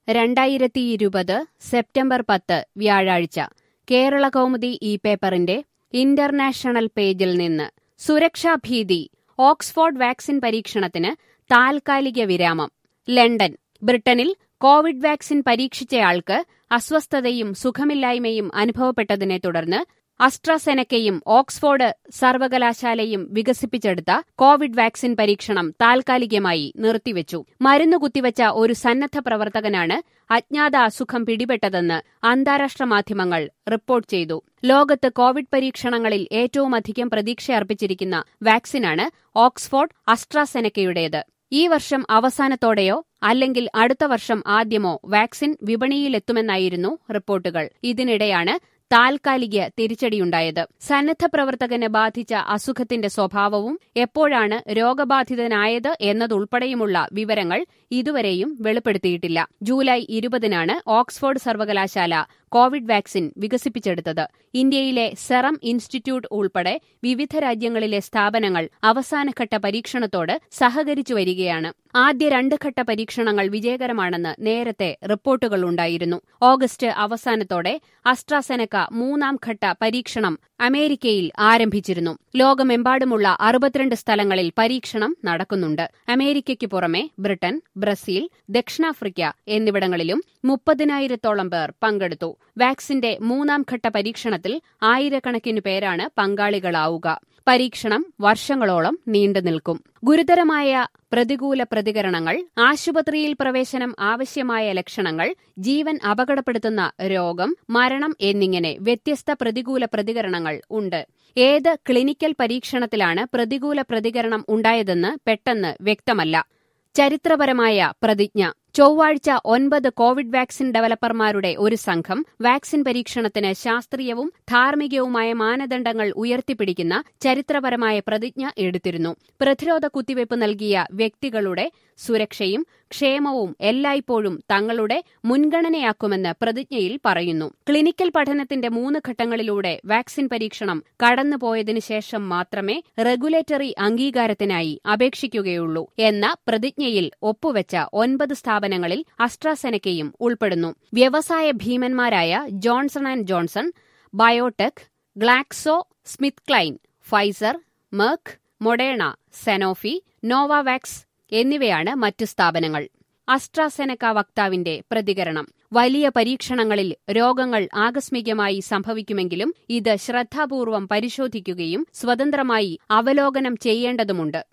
രണ്ടായിരത്തി ഇരുപത് സെപ്റ്റംബർ പത്ത് വ്യാഴാഴ്ച കേരള കൗമുദി ഈ പേപ്പറിന്റെ ഇന്റർനാഷണൽ പേജിൽ നിന്ന് സുരക്ഷാഭീതി ഓക്സ്ഫോർഡ് വാക്സിൻ പരീക്ഷണത്തിന് താൽക്കാലിക വിരാമം ലണ്ടൻ ബ്രിട്ടനിൽ കോവിഡ് വാക്സിൻ പരീക്ഷിച്ചയാൾക്ക് അസ്വസ്ഥതയും സുഖമില്ലായ്മയും അനുഭവപ്പെട്ടതിനെ തുടർന്ന് അസ്ട്രസെനക്കയും ഓക്സ്ഫോർഡ് സർവകലാശാലയും വികസിപ്പിച്ചെടുത്ത കോവിഡ് വാക്സിൻ പരീക്ഷണം താൽക്കാലികമായി നിർത്തിവച്ചു മരുന്ന് കുത്തിവച്ച ഒരു സന്നദ്ധ പ്രവർത്തകനാണ് അജ്ഞാത അസുഖം പിടിപെട്ടതെന്ന് അന്താരാഷ്ട്ര മാധ്യമങ്ങൾ റിപ്പോർട്ട് ചെയ്തു ലോകത്ത് കോവിഡ് പരീക്ഷണങ്ങളിൽ ഏറ്റവുമധികം പ്രതീക്ഷയർപ്പിച്ചിരിക്കുന്ന വാക്സിനാണ് ഓക്സ്ഫോർഡ് അസ്ട്രാസെനക്കയുടേത് ഈ വർഷം അവസാനത്തോടെയോ അല്ലെങ്കിൽ അടുത്ത വർഷം ആദ്യമോ വാക്സിൻ വിപണിയിലെത്തുമെന്നായിരുന്നു റിപ്പോർട്ടുകൾ ഇതിനിടെയാണ് താൽക്കാലിക തിരിച്ചടിയുണ്ടായത് സന്നദ്ധ പ്രവർത്തകന് ബാധിച്ച അസുഖത്തിന്റെ സ്വഭാവവും എപ്പോഴാണ് രോഗബാധിതനായത് എന്നതുൾപ്പെടെയുമുള്ള വിവരങ്ങൾ ഇതുവരെയും വെളിപ്പെടുത്തിയിട്ടില്ല ജൂലൈ ഇരുപതിനാണ് ഓക്സ്ഫോർഡ് സർവകലാശാല കോവിഡ് വാക്സിൻ വികസിപ്പിച്ചെടുത്തത് ഇന്ത്യയിലെ സെറം ഇൻസ്റ്റിറ്റ്യൂട്ട് ഉൾപ്പെടെ വിവിധ രാജ്യങ്ങളിലെ സ്ഥാപനങ്ങൾ അവസാനഘട്ട പരീക്ഷണത്തോട് സഹകരിച്ചു വരികയാണ് ആദ്യ രണ്ട് ഘട്ട പരീക്ഷണങ്ങൾ വിജയകരമാണെന്ന് നേരത്തെ റിപ്പോർട്ടുകളുണ്ടായിരുന്നു ഓഗസ്റ്റ് അവസാനത്തോടെ അസ്ട്രാസെനക്ക മൂന്നാം ഘട്ട പരീക്ഷണം അമേരിക്കയിൽ ആരംഭിച്ചിരുന്നു ലോകമെമ്പാടുമുള്ള അറുപത്തിരണ്ട് സ്ഥലങ്ങളിൽ പരീക്ഷണം നടക്കുന്നുണ്ട് അമേരിക്കയ്ക്ക് പുറമെ ബ്രിട്ടൻ ബ്രസീൽ ദക്ഷിണാഫ്രിക്ക എന്നിവിടങ്ങളിലും മുപ്പതിനായിരത്തോളം പേർ പങ്കെടുത്തു വാക്സിന്റെ മൂന്നാം ഘട്ട പരീക്ഷണത്തിൽ ആയിരക്കണക്കിനു പേരാണ് പങ്കാളികളാവുക പരീക്ഷണം വർഷങ്ങളോളം നീണ്ടുനിൽക്കും ഗുരുതരമായ പ്രതികൂല പ്രതികരണങ്ങൾ ആശുപത്രിയിൽ പ്രവേശനം ആവശ്യമായ ലക്ഷണങ്ങൾ ജീവൻ അപകടപ്പെടുത്തുന്ന രോഗം മരണം എന്നിങ്ങനെ വ്യത്യസ്ത പ്രതികൂല പ്രതികരണങ്ങൾ ഉണ്ട് ഏത് ക്ലിനിക്കൽ പരീക്ഷണത്തിലാണ് പ്രതികൂല പ്രതികരണം ഉണ്ടായതെന്ന് പെട്ടെന്ന് വ്യക്തമല്ല ചരിത്രപരമായ പ്രതിജ്ഞ ചൊവ്വാഴ്ച ഒൻപത് കോവിഡ് വാക്സിൻ ഡെവലപ്പർമാരുടെ ഒരു സംഘം വാക്സിൻ പരീക്ഷണത്തിന് ശാസ്ത്രീയവും ധാർമ്മികവുമായ മാനദണ്ഡങ്ങൾ ഉയർത്തിപ്പിടിക്കുന്ന ചരിത്രപരമായ പ്രതിജ്ഞ എടുത്തിരുന്നു പ്രതിരോധ കുത്തിവയ്പ് നൽകിയ വ്യക്തികളുടെ സുരക്ഷയും ക്ഷേമവും എല്ലായ്പ്പോഴും തങ്ങളുടെ മുൻഗണനയാക്കുമെന്ന് പ്രതിജ്ഞയിൽ പറയുന്നു ക്ലിനിക്കൽ പഠനത്തിന്റെ മൂന്ന് ഘട്ടങ്ങളിലൂടെ വാക്സിൻ പരീക്ഷണം കടന്നുപോയതിനു ശേഷം മാത്രമേ റെഗുലേറ്ററി അംഗീകാരത്തിനായി അപേക്ഷിക്കുകയുള്ളൂ എന്ന പ്രതിജ്ഞയിൽ ഒപ്പുവെച്ച ഒൻപത് സ്ഥാപനങ്ങളിൽ അസ്ട്രാസെനക്കയും ഉൾപ്പെടുന്നു വ്യവസായ ഭീമന്മാരായ Johnson and Johnson biotech Glaxo Smith Kline Pfizer Merck Moderna Sanofi Novavax എന്നിവയാണ് മറ്റു സ്ഥാപനങ്ങൾ അസ്ട്രാസെനക്ക വക്താവിന്റെ പ്രതികരണം വലിയ പരീക്ഷണങ്ങളിൽ രോഗങ്ങൾ ആകസ്മികമായി സംഭവിക്കുമെങ്കിലും ഇത് ശ്രദ്ധാപൂർവം പരിശോധിക്കുകയും സ്വതന്ത്രമായി അവലോകനം ചെയ്യേണ്ടതുണ്ട്